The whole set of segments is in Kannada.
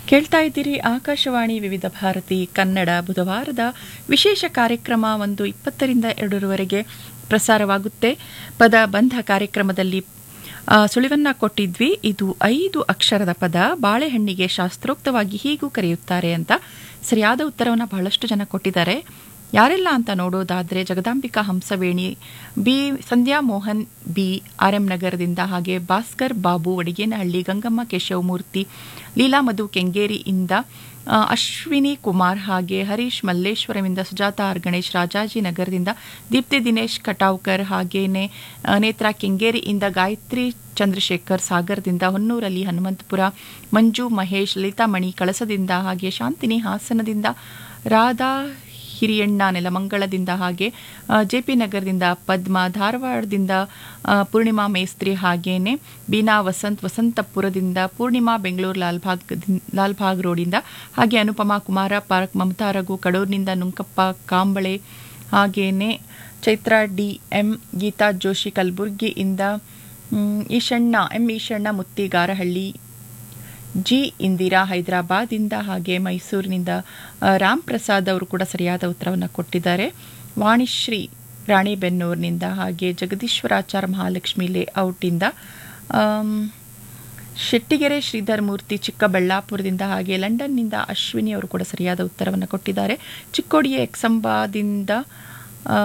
ಕೇಳ್ತಾ ಇದ್ದೀರಿ ಆಕಾಶವಾಣಿ ವಿವಿಧ ಭಾರತಿ ಕನ್ನಡ ಬುಧವಾರದ ವಿಶೇಷ ಕಾರ್ಯಕ್ರಮ ಒಂದು ಇಪ್ಪತ್ತರಿಂದ ಎರಡರವರೆಗೆ ಪ್ರಸಾರವಾಗುತ್ತೆ ಪದ ಬಂಧ ಕಾರ್ಯಕ್ರಮದಲ್ಲಿ ಆ, ಸುಳಿವನ್ನ ಕೊಟ್ಟಿದ್ವಿ ಇದು ಐದು ಅಕ್ಷರದ ಪದ ಬಾಳೆಹಣ್ಣಿಗೆ ಶಾಸ್ತ್ರೋಕ್ತವಾಗಿ ಹೀಗೂ ಕರೆಯುತ್ತಾರೆ ಅಂತ ಸರಿಯಾದ ಉತ್ತರವನ್ನು ಬಹಳಷ್ಟು ಜನ ಕೊಟ್ಟಿದ್ದಾರೆ ಯಾರೆಲ್ಲ ಅಂತ ನೋಡೋದಾದ್ರೆ Jagadambika Hamsaveni B Sandhya Mohan B R M ನಗರದಿಂದ ಹಾಗೆ ಭಾಸ್ಕರ್ ಬಾಬು ವಡಿಗೇನಹಳ್ಳಿ ಗಂಗಮ್ಮ ಕೇಶವಮೂರ್ತಿ ಲೀಲಾ ಮಧು ಕೆಂಗೇರಿಯಿಂದ ಆ, ಅಶ್ವಿನಿ ಕುಮಾರ್ ಹಾಗೆ ಹರೀಶ್ ಮಲ್ಲೇಶ್ವರಮಿಂದ ಸುಜಾತ ಆರ್ ಗಣೇಶ್ ರಾಜಾಜಿನಗರದಿಂದ ದೀಪ್ತಿ ದಿನೇಶ್ ಕಟಾವ್ಕರ್ ಹಾಗೇನೆ ಆ, ನೇತ್ರಾ ಕೆಂಗೇರಿಯಿಂದ ಗಾಯತ್ರಿ ಚಂದ್ರಶೇಖರ್ ಸಾಗರದಿಂದ ಹೊನ್ನೂರಲ್ಲಿ ಹನುಮಂತಪುರ ಮಂಜು ಮಹೇಶ್ ಲಲಿತಾಮಣಿ ಕಳಸದಿಂದ ಹಾಗೆ ಶಾಂತಿನಿ ಹಾಸನದಿಂದ ರಾಧಾ ಹಿರಿಯಣ್ಣ ನೆಲಮಂಗಲದಿಂದ ಹಾಗೆ ಜೆ ಪಿ ನಗರದಿಂದ ಪದ್ಮ ಧಾರವಾಡದಿಂದ ಆ, ಪೂರ್ಣಿಮಾ ಮೇಸ್ತ್ರಿ ಹಾಗೇನೆ ಬೀನಾ ವಸಂತ್ ವಸಂತಪುರದಿಂದ ಪೂರ್ಣಿಮಾ ಬೆಂಗಳೂರು ಲಾಲ್ಬಾಗ್ ಲಾಲ್ಬಾಗ್ ರೋಡಿಂದ ಹಾಗೆ ಅನುಪಮಾ ಕುಮಾರ ಪಾರ್ಕ್ ಮಮತಾ ರಘು ಕಡೂರಿನಿಂದ ನುಂಕಪ್ಪ ಕಾಂಬಳೆ ಹಾಗೇನೆ ಚೈತ್ರ ಡಿ ಎಂ ಗೀತಾ ಜೋಶಿ ಕಲಬುರ್ಗಿಯಿಂದ ಮ್, ಈಶಣ್ಣ ಎಂ ಈಶಣ್ಣ ಮುತ್ತಿಗಾರಹಳ್ಳಿ ಜಿ ಇಂದಿರಾ ಹೈದರಾಬಾದಿಂದ ಹಾಗೆ ಮೈಸೂರಿನಿಂದ ಆ, ರಾಮ್ ಪ್ರಸಾದ್ ಅವರು ಕೂಡ ಸರಿಯಾದ ಉತ್ತರವನ್ನು ಕೊಟ್ಟಿದ್ದಾರೆ ವಾಣಿಶ್ರೀ ರಾಣಿಬೆನ್ನೂರಿನಿಂದ ಹಾಗೆ ಜಗದೀಶ್ವರಾಚಾರ ಮಹಾಲಕ್ಷ್ಮಿ ಲೇಔಟಿಂದ ಆಮ್, ಶೆಟ್ಟಿಗೆರೆ ಶ್ರೀಧರ್ ಮೂರ್ತಿ ಚಿಕ್ಕಬಳ್ಳಾಪುರದಿಂದ ಹಾಗೆ ಲಂಡನ್ನಿಂದ ಅಶ್ವಿನಿ ಅವರು ಕೂಡ ಸರಿಯಾದ ಉತ್ತರವನ್ನು ಕೊಟ್ಟಿದ್ದಾರೆ ಚಿಕ್ಕೋಡಿಯ ಎಕ್ಸಂಬಾದಿಂದ ಆ,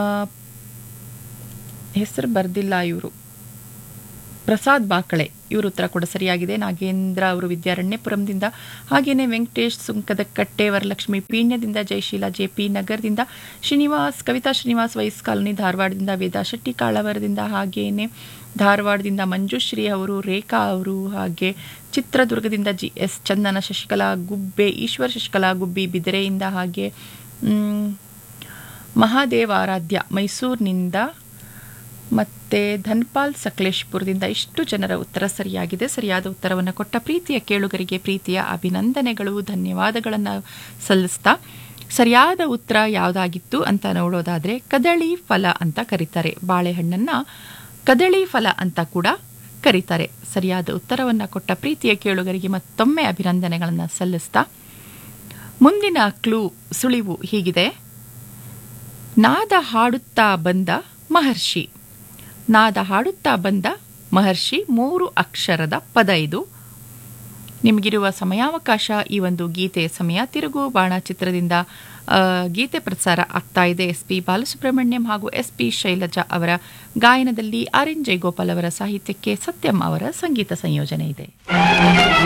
ಹೆಸರು ಬರ್ದಿಲ್ಲ ಇವರು ಪ್ರಸಾದ್ ಬಾಕಳೆ ಇವರು ಉತ್ತರ ಕೂಡ ಸರಿಯಾಗಿದೆ ನಾಗೇಂದ್ರ ಅವರು ವಿದ್ಯಾರಣ್ಯಪುರಂದಿಂದ ಹಾಗೇನೆ ವೆಂಕಟೇಶ್ ಸುಂಕದ ಕಟ್ಟೆ ವರಲಕ್ಷ್ಮಿ ಪೀಣ್ಯದಿಂದ ಜಯಶೀಲ ಜೆ ಪಿ ನಗರದಿಂದ ಶ್ರೀನಿವಾಸ್ ಕವಿತಾ ಶ್ರೀನಿವಾಸ್ ವೈಸ್ ಕಾಲೋನಿ ಧಾರವಾಡದಿಂದ ವೇದಾ ಶೆಟ್ಟಿ ಕಾಳವರದಿಂದ ಹಾಗೇನೆ ಧಾರವಾಡದಿಂದ ಮಂಜುಶ್ರೀ ಅವರು ರೇಖಾ ಅವರು ಹಾಗೆ ಚಿತ್ರದುರ್ಗದಿಂದ ಜಿ ಎಸ್ ಚಂದನ ಶಶಿಕಲಾ ಗುಬ್ಬೆ ಈಶ್ವರ್ ಶಶಿಕಲಾ ಗುಬ್ಬಿ ಬಿದಿರೆಯಿಂದ ಹಾಗೆ ಮ್, ಮಹಾದೇವ ಆರಾಧ್ಯ ಮೈಸೂರಿನಿಂದ ಮತ್ತೆ ಧನ್ಪಾಲ್ ಸಕಲೇಶ್ಪುರದಿಂದ ಇಷ್ಟು ಜನರ ಉತ್ತರ ಸರಿಯಾಗಿದೆ ಸರಿಯಾದ ಉತ್ತರವನ್ನು ಕೊಟ್ಟ ಪ್ರೀತಿಯ ಕೇಳುಗರಿಗೆ ಪ್ರೀತಿಯ ಅಭಿನಂದನೆಗಳು ಧನ್ಯವಾದಗಳನ್ನು ಸಲ್ಲಿಸ್ತಾ ಸರಿಯಾದ ಉತ್ತರ ಯಾವುದಾಗಿತ್ತು ಅಂತ ನೋಡೋದಾದ್ರೆ ಕದಳಿ ಫಲ ಅಂತ ಕರೀತಾರೆ ಬಾಳೆಹಣ್ಣನ್ನ ಕದಳಿ ಫಲ ಅಂತ ಕೂಡ ಕರೀತಾರೆ ಸರಿಯಾದ ಉತ್ತರವನ್ನು ಕೊಟ್ಟ ಪ್ರೀತಿಯ ಕೇಳುಗರಿಗೆ ಮತ್ತೊಮ್ಮೆ ಅಭಿನಂದನೆಗಳನ್ನು ಸಲ್ಲಿಸ್ತಾ ಮುಂದಿನ ಕ್ಲೂ ಸುಳಿವು ಹೀಗಿದೆ ನಾದ ಹಾಡುತ್ತಾ ಬಂದ ಮಹರ್ಷಿ ನಾದ ಹಾಡುತ್ತಾ ಬಂದ ಮಹರ್ಷಿ ಮೂರು ಅಕ್ಷರದ ಪದ ಇದು ನಿಮಗಿರುವ ಸಮಯಾವಕಾಶ ಈ ಒಂದು ಗೀತೆ ಸಮಯ ತಿರುಗು ಬಾಣ ಚಿತ್ರದಿಂದ ಆ, ಗೀತೆ ಪ್ರಸಾರ ಆಗ್ತಾ ಇದೆ ಎಸ್ ಪಿ ಬಾಲಸುಬ್ರಹ್ಮಣ್ಯಂ ಹಾಗೂ ಎಸ್ ಪಿ ಶೈಲಜಾ ಅವರ ಗಾಯನದಲ್ಲಿ ಆರ್ ಎನ್ ಜಯಗೋಪಾಲ್ ಅವರ ಸಾಹಿತ್ಯಕ್ಕೆ ಸತ್ಯಂ ಅವರ ಸಂಗೀತ ಸಂಯೋಜನೆ ಇದೆ